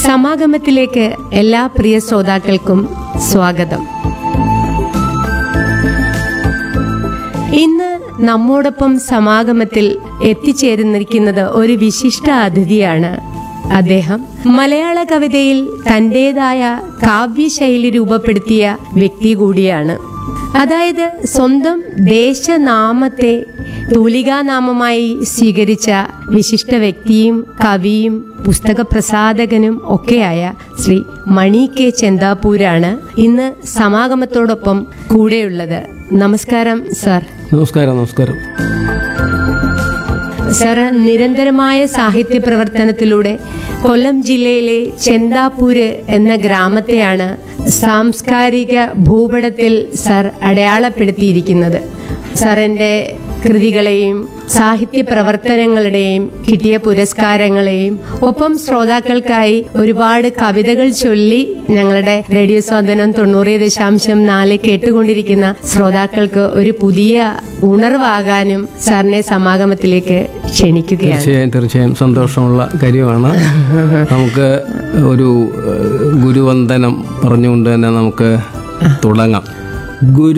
സമാഗമത്തിലേക്ക് എല്ലാ പ്രിയ ശ്രോതാക്കൾക്കും സ്വാഗതം ഇന്ന് നമ്മോടൊപ്പം സമാഗമത്തിൽ എത്തിച്ചേർന്നിരിക്കുന്നത് ഒരു വിശിഷ്ട അതിഥിയാണ് അദ്ദേഹം മലയാള കവിതയിൽ തന്റേതായ കാവ്യശൈലി രൂപപ്പെടുത്തിയ വ്യക്തി കൂടിയാണ് അതായത് സ്വന്തം ദേശനാമത്തെ തൂലികാനാമമായി സ്വീകരിച്ച വിശിഷ്ട വ്യക്തിയും കവിയും പുസ്തക പ്രസാധകനും ഒക്കെയായ ശ്രീ മണി കെ ചെന്താപ്പൂരാണ് ഇന്ന് സമാഗമത്തോടൊപ്പം കൂടെയുള്ളത് നമസ്കാരം സർ നമസ്കാരം നമസ്കാരം സർ നിരന്തരമായ സാഹിത്യ പ്രവർത്തനത്തിലൂടെ കൊല്ലം ജില്ലയിലെ ചെന്താപ്പൂര് എന്ന ഗ്രാമത്തെയാണ് സാംസ്കാരിക ഭൂപടത്തിൽ സർ അടയാളപ്പെടുത്തിയിരിക്കുന്നത് സാറിന്റെ കൃതികളെയും സാഹിത്യ പ്രവർത്തനങ്ങളുടെയും കിട്ടിയ പുരസ്കാരങ്ങളെയും ഒപ്പം ശ്രോതാക്കൾക്കായി ഒരുപാട് കവിതകൾ ചൊല്ലി ഞങ്ങളുടെ റേഡിയോ സ്വാതന്ത്ര്യം തൊണ്ണൂറ് ദശാംശം നാല് കേട്ടുകൊണ്ടിരിക്കുന്ന ശ്രോതാക്കൾക്ക് ഒരു പുതിയ ഉണർവാകാനും സാറിനെ സമാഗമത്തിലേക്ക് ക്ഷണിക്കുകയാണ് തീർച്ചയായും തീർച്ചയായും സന്തോഷമുള്ള കാര്യമാണ് നമുക്ക് ഒരു ഏഹ്, ഗുരുവന്ദനം പറഞ്ഞുകൊണ്ട് തന്നെ നമുക്ക് തുടങ്ങാം ഗുരു